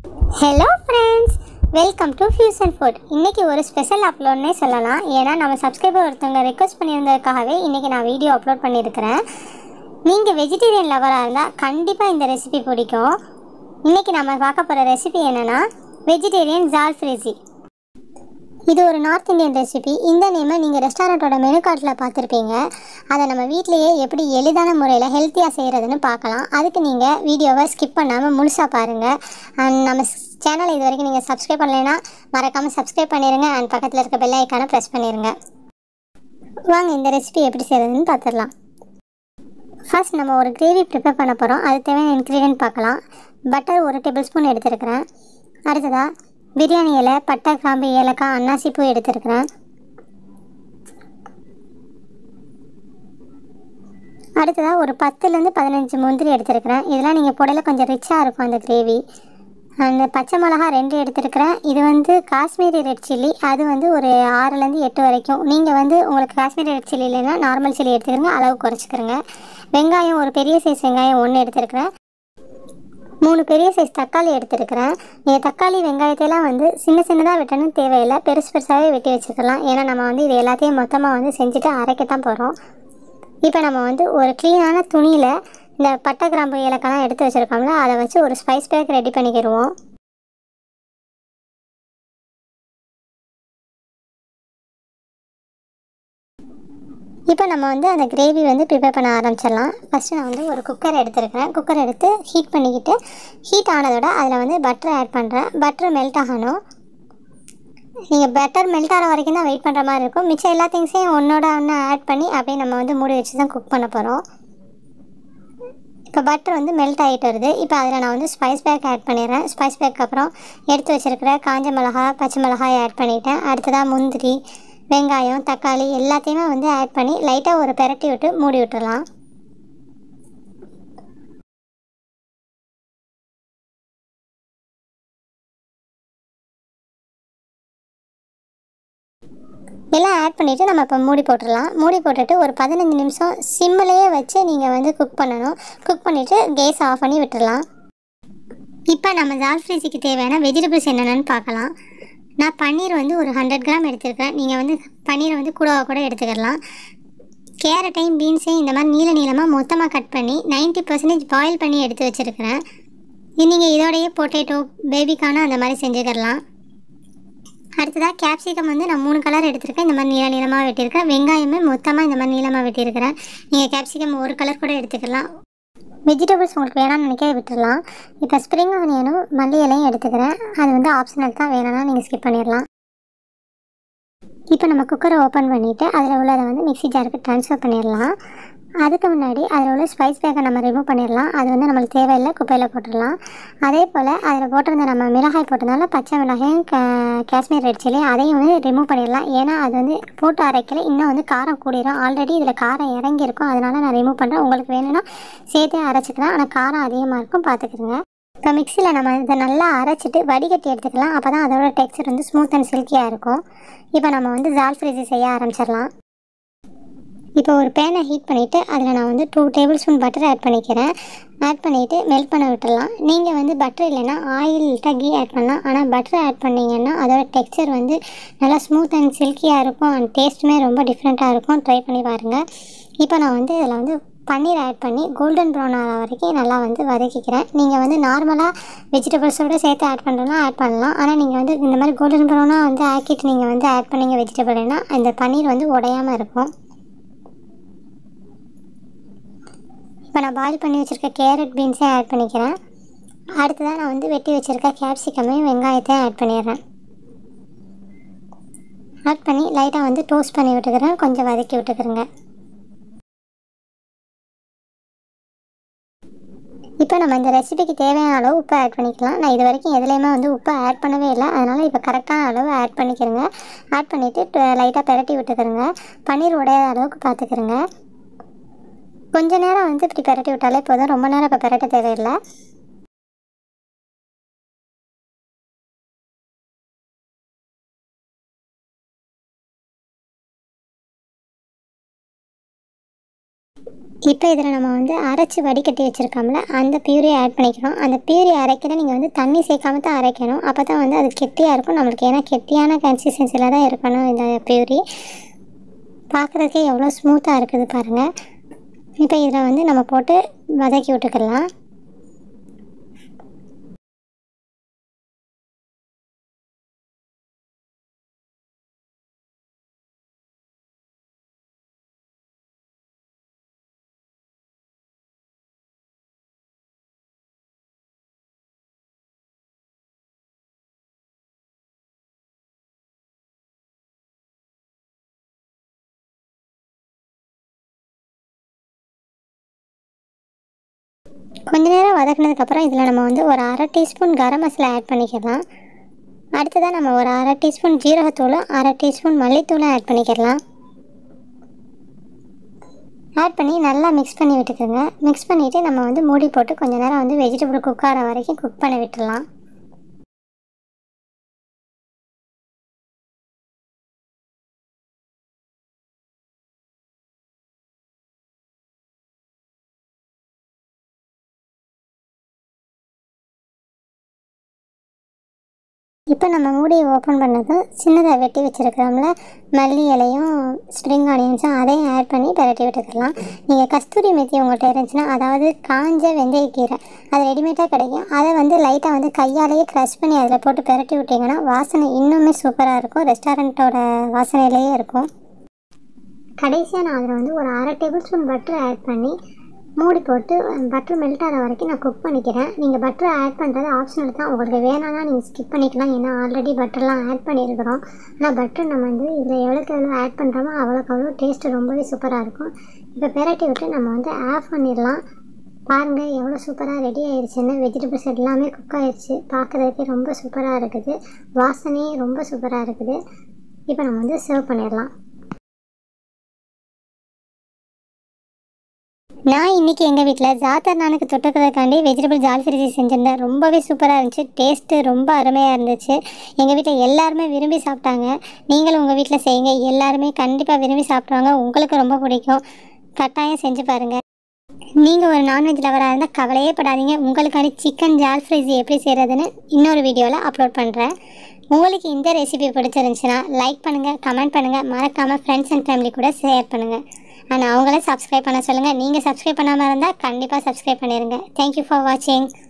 hello friends welcome to fusion food இன்றைக்கி ஒரு special அப்லோட்னே சொல்லலாம் ஏன்னா நம்ம சப்ஸ்கிரைபர் ஒருத்தவங்க ரெக்வஸ்ட் பண்ணியிருந்ததுக்காகவே இன்றைக்கி நான் வீடியோ அப்லோட் பண்ணியிருக்கிறேன் நீங்கள் வெஜிடேரியன் லவராக இருந்தால் கண்டிப்பாக இந்த ரெசிபி பிடிக்கும் இன்றைக்கி நம்ம பார்க்க போகிற ரெசிபி என்னென்னா வெஜிடேரியன் ஜால் ஃப்ரிஸி இது ஒரு நார்த் இந்தியன் ரெசிபி இந்த நேமை நீங்கள் ரெஸ்டாரண்ட்டோட மெனு கார்டில் பார்த்துருப்பீங்க அதை நம்ம வீட்டிலேயே எப்படி எளிதான முறையில் ஹெல்த்தியாக செய்கிறதுன்னு பார்க்கலாம் அதுக்கு நீங்கள் வீடியோவை ஸ்கிப் பண்ணாமல் முழுசாக பாருங்கள் அண்ட் நம்ம சேனலை இது வரைக்கும் நீங்கள் சப்ஸ்கிரைப் பண்ணலைன்னா மறக்காமல் சப்ஸ்கிரைப் பண்ணிடுங்க அண்ட் பக்கத்தில் இருக்க பெல் ஐக்கானை ப்ரெஸ் பண்ணிடுங்க வாங்க இந்த ரெசிபி எப்படி செய்கிறதுன்னு பார்த்துடலாம் ஃபர்ஸ்ட் நம்ம ஒரு கிரேவி ப்ரிப்பேர் பண்ண போகிறோம் அது தேவையான இன்க்ரீடியன்ட் பார்க்கலாம் பட்டர் ஒரு டேபிள் ஸ்பூன் எடுத்துருக்கிறேன் அடுத்ததாக பிரியாணி இலை பட்டை கிராம்பு ஏலக்காய் அன்னாசி பூ எடுத்துருக்கிறேன் அடுத்ததாக ஒரு பத்துலேருந்து பதினஞ்சு முந்திரி எடுத்துருக்கிறேன் இதெல்லாம் நீங்கள் போடையில கொஞ்சம் ரிச்சாக இருக்கும் அந்த கிரேவி அந்த பச்சை மிளகா ரெண்டு எடுத்துருக்கிறேன் இது வந்து காஷ்மீரி ரெட் சில்லி அது வந்து ஒரு ஆறுலேருந்து எட்டு வரைக்கும் நீங்கள் வந்து உங்களுக்கு காஷ்மீரி ரெட் சில்லி இல்லைன்னா நார்மல் சில்லி எடுத்துக்கிறங்க அளவு குறைச்சிக்கிறங்க வெங்காயம் ஒரு பெரிய சைஸ் வெங்காயம் ஒன்று எடுத்துருக்கிறேன் மூணு பெரிய சைஸ் தக்காளி எடுத்துருக்கிறேன் நீங்கள் தக்காளி வெங்காயத்தையெல்லாம் வந்து சின்ன சின்னதாக வெட்டணும் தேவையில்லை பெருசு பெருசாகவே வெட்டி வச்சுக்கலாம் ஏன்னா நம்ம வந்து இது எல்லாத்தையும் மொத்தமாக வந்து செஞ்சுட்டு அரைக்கத்தான் போகிறோம் இப்போ நம்ம வந்து ஒரு க்ளீனான துணியில் இந்த பட்டை கிராம்பு ஏலக்காய்லாம் எடுத்து வச்சுருக்கோம்ல அதை வச்சு ஒரு ஸ்பைஸ் பேக் ரெடி பண்ணிக்கிடுவோம் இப்போ நம்ம வந்து அந்த கிரேவி வந்து ப்ரிப்பேர் பண்ண ஆரம்பிச்சிடலாம் ஃபஸ்ட்டு நான் வந்து ஒரு குக்கர் எடுத்துருக்கிறேன் குக்கர் எடுத்து ஹீட் பண்ணிக்கிட்டு ஹீட் ஆனதோட அதில் வந்து பட்டர் ஆட் பண்ணுறேன் பட்டர் மெல்ட் ஆகணும் நீங்கள் பட்டர் மெல்ட் ஆகிற வரைக்கும் தான் வெயிட் பண்ணுற மாதிரி இருக்கும் மிச்சம் எல்லா திங்ஸையும் ஒன்றோட ஒன்று ஆட் பண்ணி அப்படியே நம்ம வந்து மூடி வச்சு தான் குக் பண்ண போகிறோம் இப்போ பட்டர் வந்து மெல்ட் ஆகிட்டு வருது இப்போ அதில் நான் வந்து ஸ்பைஸ் பேக் ஆட் பண்ணிடுறேன் ஸ்பைஸ் பேக் அப்புறம் எடுத்து வச்சுருக்கிற காஞ்ச மிளகா பச்சை மிளகாய் ஆட் பண்ணிட்டேன் அடுத்ததாக முந்திரி வெங்காயம் தக்காளி எல்லாத்தையுமே வந்து ஆட் பண்ணி லைட்டாக ஒரு பெரட்டி விட்டு மூடி விட்டுறலாம் எல்லாம் ஆட் பண்ணிவிட்டு நம்ம இப்போ மூடி போட்டுடலாம் மூடி போட்டுட்டு ஒரு பதினஞ்சு நிமிஷம் சிம்மிலேயே வச்சு நீங்கள் வந்து குக் பண்ணணும் குக் பண்ணிவிட்டு கேஸ் ஆஃப் பண்ணி விட்டுடலாம் இப்போ நம்ம ஜால் ஃப்ரிஸுக்கு தேவையான வெஜிடபிள்ஸ் என்னென்னு பார்க்கலாம் நான் பன்னீர் வந்து ஒரு ஹண்ட்ரட் கிராம் எடுத்துருக்கேன் நீங்கள் வந்து பன்னீரை வந்து கூடவா கூட எடுத்துக்கலாம் கேரட்டையும் பீன்ஸையும் இந்த மாதிரி நீள நீளமாக மொத்தமாக கட் பண்ணி நைன்ட்டி பர்சன்டேஜ் பாயில் பண்ணி எடுத்து வச்சுருக்கிறேன் நீங்கள் இதோடையே பொட்டேட்டோ பேபிக்கான அந்த மாதிரி செஞ்சுக்கிடலாம் அடுத்ததாக கேப்சிகம் வந்து நான் மூணு கலர் எடுத்திருக்கேன் இந்த மாதிரி நீள நீளமாக வெட்டியிருக்கேன் வெங்காயமே மொத்தமாக இந்த மாதிரி நீளமாக வெட்டியிருக்கிறேன் நீங்கள் கேப்சிகம் ஒரு கலர் கூட எடுத்துக்கலாம் வெஜிடபிள்ஸ் உங்களுக்கு வேணாம்னு நினைக்க விட்டுடலாம் இப்போ ஸ்ப்ரிங் ஆனியனும் மல்லி இலையும் எடுத்துக்கிறேன் அது வந்து ஆப்ஷனல் தான் வேணும்னா நீங்கள் ஸ்கிப் பண்ணிடலாம் இப்போ நம்ம குக்கரை ஓப்பன் பண்ணிவிட்டு அதில் உள்ளதை வந்து மிக்ஸி ஜாருக்கு ட்ரான்ஸ்ஃபர் பண்ணிடலாம் அதுக்கு முன்னாடி அதில் உள்ள ஸ்பைஸ் பேக்கை நம்ம ரிமூவ் பண்ணிடலாம் அது வந்து நம்மளுக்கு தேவையில்லை குப்பையில் போட்டுடலாம் அதே போல் அதில் போட்டிருந்த நம்ம மிளகாய் போட்டதுனால பச்சை மிளகாயும் கா காஷ்மீர் ரெட் சில்லி அதையும் வந்து ரிமூவ் பண்ணிடலாம் ஏன்னா அது வந்து போட்டு அரைக்கல இன்னும் வந்து காரம் கூடிரும் ஆல்ரெடி இதில் காரம் இறங்கியிருக்கும் அதனால் நான் ரிமூவ் பண்ணுறேன் உங்களுக்கு வேணும்னா சேர்த்தே அரைச்சிக்கலாம் ஆனால் காரம் அதிகமாக இருக்கும் பார்த்துக்குங்க இப்போ மிக்சியில் நம்ம இதை நல்லா அரைச்சிட்டு வடிகட்டி எடுத்துக்கலாம் அப்போ தான் அதோட டெக்ஸ்சர் வந்து ஸ்மூத் அண்ட் சில்கியாக இருக்கும் இப்போ நம்ம வந்து ஜால் ஃப்ரிட்ஜி செய்ய ஆரம்பிச்சிடலாம் இப்போ ஒரு பேனை ஹீட் பண்ணிவிட்டு அதில் நான் வந்து two tablespoon butter add பண்ணிக்கிறேன் ஆட் பண்ணிவிட்டு மெல்ட் பண்ண விட்டுடலாம் நீங்கள் வந்து பட்டர் இல்லைன்னா ஆயில் இல்லட்டா கீ ஆட் பண்ணலாம் ஆனால் பட்டர் ஆட் பண்ணிங்கன்னா அதோட டெக்ஸ்சர் வந்து நல்லா ஸ்மூத் அண்ட் சில்கியாக இருக்கும் அண்ட் டேஸ்ட்டுமே ரொம்ப டிஃப்ரெண்ட்டாக இருக்கும் ட்ரை பண்ணி பாருங்கள் இப்போ நான் வந்து இதில் வந்து பன்னீர் ஆட் பண்ணி கோல்டன் ப்ரௌன் ஆகிற வரைக்கும் நல்லா வந்து வதக்கிக்கிறேன் நீங்கள் வந்து நார்மலாக வெஜிடபிள்ஸோடு சேர்த்து ஆட் பண்ணுறதுனா ஆட் பண்ணலாம் ஆனால் நீங்கள் வந்து இந்த மாதிரி கோல்டன் ப்ரௌனாக வந்து ஆக்கிட்டு நீங்கள் வந்து ஆட் பண்ணீங்க வெஜிடபிள்னா இந்த பன்னீர் வந்து உடையாமல் இருக்கும் இப்போ நான் பாயில் பண்ணி வச்சுருக்க கேரட் பீன்ஸையும் ஆட் பண்ணிக்கிறேன் அடுத்ததாக நான் வந்து வெட்டி வச்சுருக்க கேப்சிகமையும் வெங்காயத்தையும் ஆட் பண்ணிடுறேன் ஆட் பண்ணி லைட்டாக வந்து டோஸ்ட் பண்ணி விட்டுக்கிறேன் கொஞ்சம் வதக்கி விட்டுக்கிறேங்க இப்போ நம்ம இந்த ரெசிபிக்கு தேவையான அளவு உப்பு ஆட் பண்ணிக்கலாம் நான் இது வரைக்கும் எதுலேயுமே வந்து உப்பு ஆட் பண்ணவே இல்லை அதனால் இப்போ கரெக்டான அளவு ஆட் பண்ணிக்கிறேங்க ஆட் பண்ணிவிட்டு லைட்டாக பெரட்டி விட்டுக்கிறேங்க பன்னீர் உடையாத அளவுக்கு பார்த்துக்கிறேங்க கொஞ்ச நேரம் வந்து இப்படி பெரட்டி விட்டாலே போதும் ரொம்ப நேரம் இப்போ பெரட்ட தேவையில்லை இப்போ இதில் நம்ம வந்து அரைச்சி வடிகட்டி வச்சுருக்கோம்ல அந்த பியூரி ஆட் பண்ணிக்கிறோம் அந்த பியூரி அரைக்கிற நீங்கள் வந்து தண்ணி சேர்க்காம தான் அரைக்கணும் அப்போ தான் வந்து அது கெட்டியாக இருக்கும் நம்மளுக்கு ஏன்னா கெட்டியான கன்சிஸ்டன்சியில் தான் இருக்கணும் இந்த பியூரி பார்க்குறதுக்கே எவ்வளோ ஸ்மூத்தாக இருக்குது பாருங்கள் இப்போ இதில் வந்து நம்ம போட்டு வதக்கி விட்டுக்கலாம் கொஞ்ச நேரம் வதக்குனதுக்கப்புறம் இதில் நம்ம வந்து ஒரு அரை டீஸ்பூன் கரம் மசாலா ஆட் பண்ணிக்கலாம் அடுத்ததாக நம்ம ஒரு அரை டீஸ்பூன் ஜீரகத்தூளும் அரை டீஸ்பூன் மல்லித்தூளும் ஆட் பண்ணிக்கலாம் ஆட் பண்ணி நல்லா மிக்ஸ் பண்ணி விட்டுக்கோங்க மிக்ஸ் பண்ணிவிட்டு நம்ம வந்து மூடி போட்டு கொஞ்ச நேரம் வந்து வெஜிடபிள் குக் ஆகிற வரைக்கும் குக் பண்ணி விட்டுடலாம் இப்போ நம்ம மூடியை ஓப்பன் பண்ணதும் சின்னதாக வெட்டி வச்சுருக்கிறோம்ல மல்லி இலையும் ஸ்ப்ரிங் ஆனியன்ஸும் அதையும் ஆட் பண்ணி பரட்டி விட்டுக்கலாம் நீங்கள் கஸ்தூரி மெத்தி உங்கள்கிட்ட இருந்துச்சுன்னா அதாவது காஞ்ச வெந்தயக்கீரை அது ரெடிமேடாக கிடைக்கும் அதை வந்து லைட்டாக வந்து கையாலேயே க்ரஷ் பண்ணி அதில் போட்டு பரட்டி விட்டிங்கன்னா வாசனை இன்னுமே சூப்பராக இருக்கும் ரெஸ்டாரண்ட்டோட வாசனையிலேயே இருக்கும் கடைசியாக நான் அதில் வந்து ஒரு அரை டேபிள் ஸ்பூன் பட்டர் ஆட் பண்ணி மூடி போட்டு பட்டர் மெல்ட் ஆகிற வரைக்கும் நான் குக் பண்ணிக்கிறேன் நீங்கள் பட்டர் ஆட் பண்ணுறது ஆப்ஷனல் தான் உங்களுக்கு வேணாம்னா நீங்கள் ஸ்கிப் பண்ணிக்கலாம் ஏன்னா ஆல்ரெடி பட்டர்லாம் ஆட் பண்ணியிருக்கிறோம் ஆனால் பட்டர் நம்ம வந்து இதில் எவ்வளோக்கு எவ்வளோ ஆட் பண்ணுறோமோ அவ்வளோக்கு அவ்வளோ டேஸ்ட்டு ரொம்பவே சூப்பராக இருக்கும் இப்போ பெரட்டி விட்டு நம்ம வந்து ஆஃப் பண்ணிடலாம் பாருங்கள் எவ்வளோ சூப்பராக ரெடி ஆயிடுச்சுன்னு வெஜிடபிள்ஸ் எல்லாமே குக் ஆயிடுச்சு பார்க்குறதுக்கே ரொம்ப சூப்பராக இருக்குது வாசனையே ரொம்ப சூப்பராக இருக்குது இப்போ நம்ம வந்து சர்வ் பண்ணிடலாம் நான் இன்றைக்கி எங்கள் வீட்டில் ஜாத்தர் நானுக்கு தொட்டுக்கிறதுக்காண்டி வெஜிடபிள் ஜால் ஃப்ரிஜி செஞ்சுருந்தேன் ரொம்பவே சூப்பராக இருந்துச்சு டேஸ்ட்டு ரொம்ப அருமையாக இருந்துச்சு எங்கள் வீட்டில் எல்லாருமே விரும்பி சாப்பிட்டாங்க நீங்களும் உங்கள் வீட்டில் செய்யுங்க எல்லாருமே கண்டிப்பாக விரும்பி சாப்பிடுவாங்க உங்களுக்கு ரொம்ப பிடிக்கும் கட்டாயம் செஞ்சு பாருங்கள் நீங்கள் ஒரு நான்வெஜ் லவராக இருந்தால் கவலையே படாதீங்க உங்களுக்காண்டி சிக்கன் ஜால் ஃப்ரைஸ் எப்படி செய்கிறதுன்னு இன்னொரு வீடியோவில் அப்லோட் பண்ணுறேன் உங்களுக்கு இந்த ரெசிபி பிடிச்சிருந்துச்சுன்னா லைக் பண்ணுங்கள் கமெண்ட் பண்ணுங்கள் மறக்காமல் ஃப்ரெண்ட்ஸ் அண்ட் ஃபேமிலி கூட ஷேர் பண்ணுங்கள் அண்ட் அவங்களே சப்ஸ்கிரைப் பண்ண சொல்லுங்கள் நீங்கள் சப்ஸ்கிரைப் பண்ணாமல் இருந்தால் கண்டிப்பாக சப்ஸ்கிரைப் பண்ணிடுங்க தேங்க்யூ ஃபார் வாட்சிங்